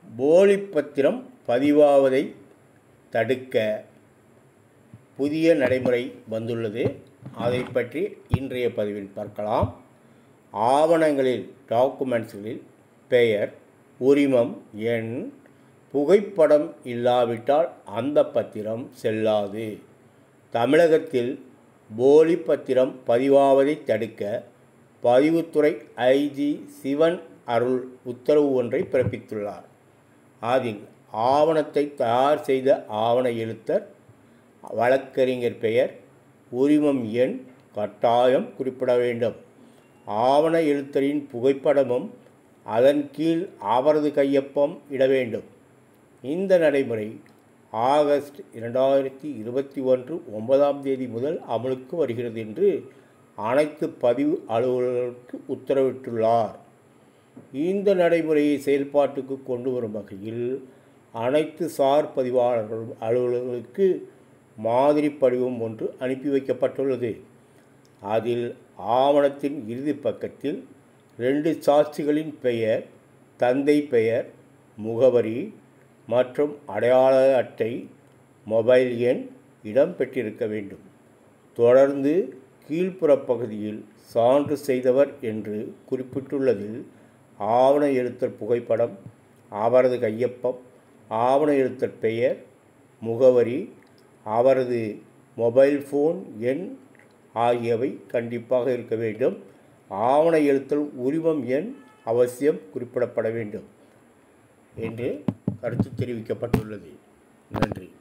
போலிப்பத்திரம் பதிவாவதை தடுக்க புதிய நடைமுறை வந்துள்ளது அதை பற்றி இன்றைய பதிவில் பார்க்கலாம் ஆவணங்களில் டாக்குமெண்ட்ஸ்களில் பெயர் உரிமம் எண் புகைப்படம் இல்லாவிட்டால் அந்த பத்திரம் செல்லாது தமிழகத்தில் போலி பத்திரம் பதிவாவதை தடுக்க பதிவுத்துறை ஐஜி சிவன் அருள் உத்தரவு ஒன்றை பிறப்பித்துள்ளார் அதில் ஆவணத்தை தயார் செய்த ஆவண எழுத்தர் வழக்கறிஞர் பெயர் உரிமம் எண் கட்டாயம் குறிப்பிட வேண்டும் ஆவண எழுத்தரின் புகைப்படமும் அதன் கீழ் அவரது கையொப்பம் இட வேண்டும் இந்த நடைமுறை ஆகஸ்ட் இரண்டாயிரத்தி இருபத்தி ஒன்று ஒன்பதாம் தேதி முதல் அமலுக்கு வருகிறது என்று அனைத்து பதிவு அலுவலர்களுக்கு உத்தரவிட்டுள்ளார் இந்த நடைமுறையை செயல்பாட்டுக்கு கொண்டு வரும் வகையில் அனைத்து சார் பதிவாளர்கள் அலுவலர்களுக்கு மாதிரி படிவம் ஒன்று அனுப்பி வைக்கப்பட்டுள்ளது அதில் ஆவணத்தின் இறுதி பக்கத்தில் ரெண்டு சாட்சிகளின் பெயர் தந்தை பெயர் முகவரி மற்றும் அடையாள அட்டை மொபைல் எண் இடம்பெற்றிருக்க வேண்டும் தொடர்ந்து கீழ்ப்புற பகுதியில் சான்று செய்தவர் என்று குறிப்பிட்டுள்ளதில் ஆவண எழுத்தர் புகைப்படம் அவரது கையொப்பம் ஆவண எழுத்தர் பெயர் முகவரி அவரது மொபைல் ஃபோன் எண் ஆகியவை கண்டிப்பாக இருக்க வேண்டும் ஆவண எழுத்தல் உரிமம் எண் அவசியம் குறிப்பிடப்பட வேண்டும் என்று கருத்து தெரிவிக்கப்பட்டுள்ளது நன்றி